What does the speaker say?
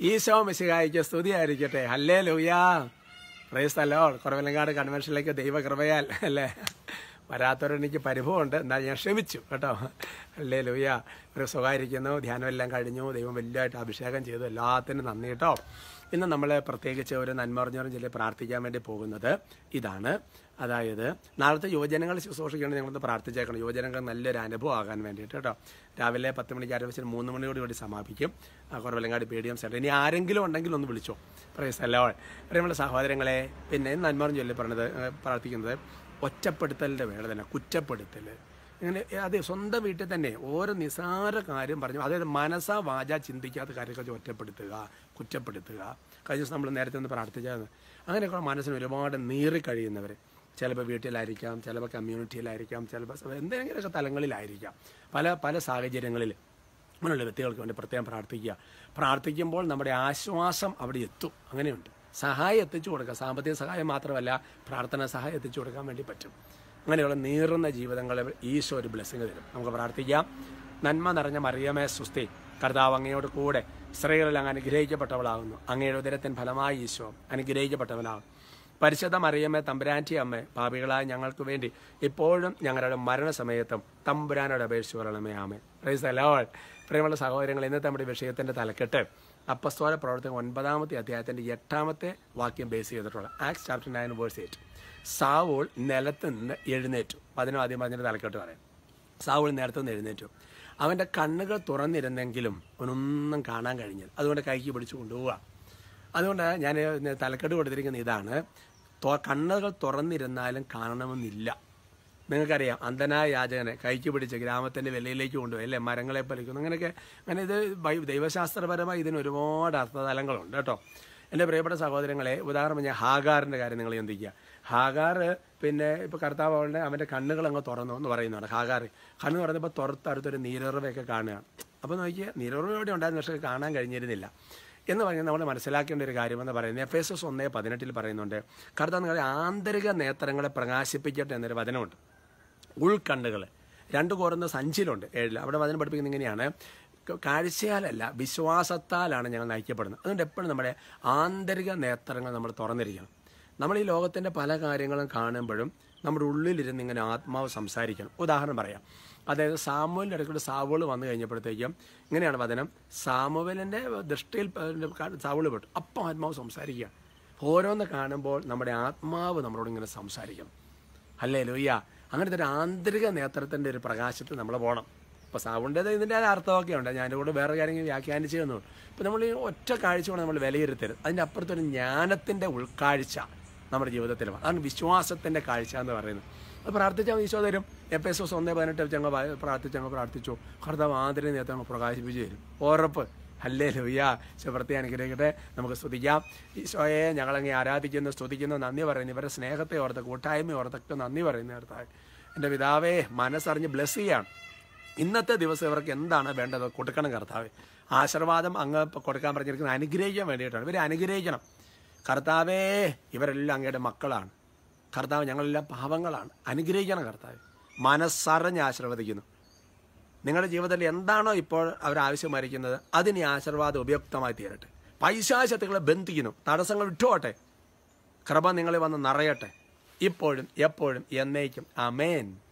ഈശോ മിശിഹായിക്ക് സ്തുതിയായിരിക്കട്ടെ ഹല്ലേ ലൂയാ പ്രേസ്തല്ലോ കുറവലങ്ങാട് കൺവെൻഷനിലേക്ക് ദൈവകൃപയാൽ അല്ലേ വരാത്തവരെനിക്ക് പരിഭവമുണ്ട് എന്നാൽ ഞാൻ ക്ഷമിച്ചു കേട്ടോ അല്ലേ ലൂയ ഒരു സുഖമായിരിക്കുന്നു ധ്യാനമെല്ലാം കഴിഞ്ഞു ദൈവം വലിയതായിട്ട് അഭിഷേകം ചെയ്തു എല്ലാത്തിനും നന്ദി കേട്ടോ ഇന്ന് നമ്മൾ പ്രത്യേകിച്ച് ഒരു നന്മറിഞ്ഞവരും ചില പ്രാർത്ഥിക്കാൻ വേണ്ടി പോകുന്നത് ഇതാണ് അതായത് നാളത്തെ യുവജനങ്ങൾ ശുശ്രൂഷിക്കണം ഞങ്ങളൊന്ന് പ്രാർത്ഥിച്ചേക്കണം യുവജനങ്ങൾ നല്ലൊരു അനുഭവം ആകാൻ വേണ്ടിയിട്ട് കേട്ടോ രാവിലെ പത്ത് മണിക്ക് ആരംഭിച്ച് മൂന്ന് മണിയോട് കൂടി സമാപിക്കും ആ Kuravilangad P D M centre ഇനി ആരെങ്കിലും ഉണ്ടെങ്കിൽ ഒന്ന് വിളിച്ചോ പ്രൈസ് അല്ലോ നമ്മുടെ സഹോദരങ്ങളെ പിന്നെ നന്മറിഞ്ഞ് ചൊല്ലി പറഞ്ഞത് ഏഹ്, പ്രാർത്ഥിക്കുന്നത് ഒറ്റപ്പെടുത്തലിൻ്റെ വേദന കുറ്റപ്പെടുത്തൽ ഇങ്ങനെ അത് സ്വന്തം വീട്ടിൽ തന്നെ ഓരോ നിസാര കാര്യം പറഞ്ഞു അതായത് മനസ്സാ വാച ചിന്തിക്കാത്ത കാര്യങ്ങൾ ഒറ്റപ്പെടുത്തുക കുറ്റപ്പെടുത്തുക കഴിഞ്ഞ ദിവസം നമ്മൾ നേരത്തെ ഒന്ന് പ്രാർത്ഥിച്ചാൽ അങ്ങനെയൊക്കെ മനസ്സിന് ഒരുപാട് നീറിക്കഴിയുന്നവർ ചിലപ്പോൾ വീട്ടിലായിരിക്കാം ചിലപ്പോൾ കമ്മ്യൂണിറ്റിയിലായിരിക്കാം ചിലപ്പോൾ എന്തെങ്കിലുമൊക്കെ തലങ്ങളിലായിരിക്കാം പല പല സാഹചര്യങ്ങളിൽ അങ്ങനെയുള്ള വ്യക്തികൾക്ക് വേണ്ടി പ്രത്യേകം പ്രാർത്ഥിക്കുക പ്രാർത്ഥിക്കുമ്പോൾ നമ്മുടെ ആശ്വാസം അവിടെ എത്തും അങ്ങനെയുണ്ട് സഹായം എത്തിച്ചു കൊടുക്കുക സാമ്പത്തിക സഹായം മാത്രമല്ല പ്രാർത്ഥന സഹായം എത്തിച്ചു കൊടുക്കാൻ വേണ്ടി പറ്റും അങ്ങനെയുള്ള നീറുന്ന ജീവിതങ്ങളിൽ ഈശോ ഒരു ബ്ലെസ്സിങ് തരും നമുക്ക് പ്രാർത്ഥിക്കാം നന്മ നിറഞ്ഞ മറിയമേ സുസ്തി കർത്താവ് അങ്ങയോട് കൂടെ സ്ത്രീകളിൽ അങ്ങ് അനുഗ്രഹിക്കപ്പെട്ടവളാകുന്നു അങ്ങയുടെ ഉദരത്തിൻ ഫലമായി ഈശോ അനുഗ്രഹിക്കപ്പെട്ടവനാകും പരിശുദ്ധ മറിയമ്മേ തമ്പുരാൻ്റെ അമ്മ പാപികളായ ഞങ്ങൾക്ക് വേണ്ടി ഇപ്പോഴും ഞങ്ങളുടെ മരണസമയത്തും തമ്പുരാനോട് അപേക്ഷിച്ച് പറയണമേ ആമേ പ്രൈസ് അലോൾ പ്രിയമുള്ള സഹോദരങ്ങൾ ഇന്നത്തെ നമ്മുടെ വിഷയത്തിന്റെ തലക്കെട്ട് അപ്പസ്തോല പ്രവർത്തനം ഒൻപതാമത്തെ അധ്യായത്തിന്റെ എട്ടാമത്തെ വാക്യം ബേസ് ചെയ്തിട്ടുള്ള Acts chapter nine verse eight Saul നിലത്ത് നിന്ന് എഴുന്നേറ്റു അതിനും ആദ്യം അതിന്റെ തലക്കെട്ട് പറയാം സാവൂൾ നേരത്തെ നിന്ന് എഴുന്നേറ്റു അവൻ്റെ കണ്ണുകൾ തുറന്നിരുന്നെങ്കിലും അവനൊന്നും കാണാൻ കഴിഞ്ഞില്ല അതുകൊണ്ട് കൈക്ക് പിടിച്ചു കൊണ്ടുപോവുക അതുകൊണ്ട് ഞാൻ ഇന്ന് തലക്കെട്ട് കൊടുത്തിരിക്കുന്ന ഇതാണ് തൊ- കണ്ണുകൾ തുറന്നിരുന്നാലും കാണണമെന്നില്ല നിങ്ങൾക്കറിയാം അന്ധനായ യാചകനെ കൈക്ക് പിടിച്ച് ഗ്രാമത്തിന്റെ വെളിയിലേക്ക് കൊണ്ടുപോയി അല്ലേ മരങ്ങളെ പലിക്കുന്നു അങ്ങനെയൊക്കെ അങ്ങനെ ഇത് ബൈ- ദൈവശാസ്ത്രപരമായി ഇതിന് ഒരുപാട് അർത്ഥതലങ്ങളുണ്ട് കേട്ടോ എൻ്റെ പ്രിയപ്പെട്ട സഹോദരങ്ങളെ ഉദാഹരണം ഞാൻ ഹാഗാറിൻ്റെ കാര്യം നിങ്ങൾ ചിന്തിക്കുക ഹാഗാർ പിന്നെ ഇപ്പോൾ കർത്താവ് അവളുടെ അവൻ്റെ കണ്ണുകൾ അങ്ങ് തുറന്നു എന്ന് പറയുന്നതാണ് ഹാഗാർ കണ്ണ് തുറന്നപ്പോൾ തുറത്തടുത്തൊരു നീരുറവയൊക്കെ കാണുകയാണ് അപ്പോൾ നോക്കിയ നീരുറവ ഇവിടെ ഉണ്ടായിരുന്നു പക്ഷേ കാണാൻ കഴിഞ്ഞിരുന്നില്ല എന്ന് പറഞ്ഞാൽ നമ്മൾ മനസ്സിലാക്കേണ്ട ഒരു കാര്യമെന്ന് പറയുന്നത് എഫ് എസ് എസ് ഒന്നേ പതിനെട്ടിൽ പറയുന്നുണ്ട് കർത്താവ് നിങ്ങളുടെ ആന്തരിക നേത്രങ്ങളെ പ്രകാശിപ്പിക്കട്ടെ എന്നൊരു വചനമുണ്ട് ഉൾക്കണ്ണുകൾ രണ്ട് കോറുന്ന സഞ്ചിലുണ്ട് ഏഴിൽ അവിടെ വചനം പഠിപ്പിക്കുന്നത് ഇങ്ങനെയാണ് ക- കാഴ്ചയാലല്ല വിശ്വാസത്താലാണ് ഞങ്ങൾ നയിക്കപ്പെടുന്നത് അതുകൊണ്ട് എപ്പോഴും നമ്മുടെ ആന്തരിക നേത്രങ്ങൾ നമ്മൾ തുറന്നിരിക്കണം നമ്മൾ ഈ ലോകത്തിൻ്റെ പല കാര്യങ്ങളും കാണുമ്പോഴും നമ്മുടെ ഉള്ളിലിരുന്ന് ഇങ്ങനെ ആത്മാവ് സംസാരിക്കണം ഉദാഹരണം പറയാം അതായത് സാമുവലിൻ്റെ ഇടയ്ക്കൂടെ സാവുകൾ വന്നു കഴിഞ്ഞപ്പോഴത്തേക്കും ഇങ്ങനെയാണ് വചനം സാമുവലിൻ്റെ ദൃഷ്ടിയിൽ സാവുകൾ പെട്ടു അപ്പം ആത്മാവ് സംസാരിക്കുക ഓരോന്ന് കാണുമ്പോൾ നമ്മുടെ ആത്മാവ് നമ്മളോട് ഇങ്ങനെ സംസാരിക്കണം അല്ലേ ലൂയ്യ അങ്ങനത്തെ ഒരു ആന്തരിക നേത്രത്തിൻ്റെ ഒരു പ്രകാശത്തിൽ നമ്മൾ പോകണം ഇപ്പോൾ സാവുണ്ടത് ഇതിൻ്റെ അർത്ഥമൊക്കെ ഉണ്ട് ഞാൻ കൂടെ വേറെ കാര്യങ്ങൾ വ്യാഖ്യാനിച്ചു തന്നു ഇപ്പം നമ്മൾ ഈ ഒറ്റ കാഴ്ച കൊണ്ട് നമ്മൾ വിലയിരുത്തരുത് അതിൻ്റെ അപ്പുറത്തൊരു ജ്ഞാനത്തിൻ്റെ ഉൾക്കാഴ്ച നമ്മുടെ ജീവിതത്തിൽ വേണം. അതാണ് വിശ്വാസത്തിൻ്റെ കാഴ്ച എന്ന് പറയുന്നത് അത് പ്രാർത്ഥിച്ചാൽ ഈശോ തരും എഫ് എസ് എസ് ഒന്നേ പതിനെട്ട് വെച്ച് ഞങ്ങൾ പ്രാർത്ഥിച്ച് ഞങ്ങൾ പ്രാർത്ഥിച്ചു കർത്താവ് ആന്തരിക നേത്രങ്ങൾ പ്രകാശിപ്പിച്ചു തരും ഉറപ്പ് അല്ലേ ലൂയ്യ ശുഭ്രത്തെ അനുഗ്രഹിക്കട്ടെ നമുക്ക് സ്തുതിക്കാം ഈശോയെ ഞങ്ങളങ്ങ് ആരാധിക്കുന്നു സ്തുതിക്കുന്നു നന്ദി പറയുന്നു ഇവരുടെ സ്നേഹത്തെ ഓർത്ത് കൂട്ടായ്മ ഓർത്തൊക്കെ നന്ദി പറയുന്നു കർത്താവ് എൻ്റെ പിതാവേ മനസ്സറിഞ്ഞ് ബ്ലെസ് ചെയ്യാണ് ഇന്നത്തെ ദിവസം ഇവർക്ക് എന്താണ് വേണ്ടത് കൊടുക്കണം കർത്താവ് ആശീർവാദം അങ്ങ് ഇപ്പൊ കൊടുക്കാൻ പറഞ്ഞിരിക്കുന്നത് അനുഗ്രഹിക്കാൻ വേണ്ടിയിട്ടാണ് ഇവരെ അനുഗ്രഹിക്കണം കർത്താവേ ഇവരെല്ലാം അങ്ങയുടെ മക്കളാണ് കർത്താവ് ഞങ്ങളെല്ലാം പാവങ്ങളാണ് അനുഗ്രഹിക്കണം കർത്താവ് മനസ്സറിഞ്ഞ് ആശീർവദിക്കുന്നു നിങ്ങളുടെ ജീവിതത്തിൽ എന്താണോ ഇപ്പോൾ അവർ ആവശ്യമായിരിക്കുന്നത് അതിന് ഈ ആശീർവാദം ഉപയുക്തമായി തീരട്ടെ പൈശാശത്തുകളെ ബന്ധിക്കുന്നു തടസ്സങ്ങൾ വിട്ടുപോട്ടെ കൃപ നിങ്ങളെ വന്ന് നിറയട്ടെ ഇപ്പോഴും എപ്പോഴും എന്നേക്കും അമേൻ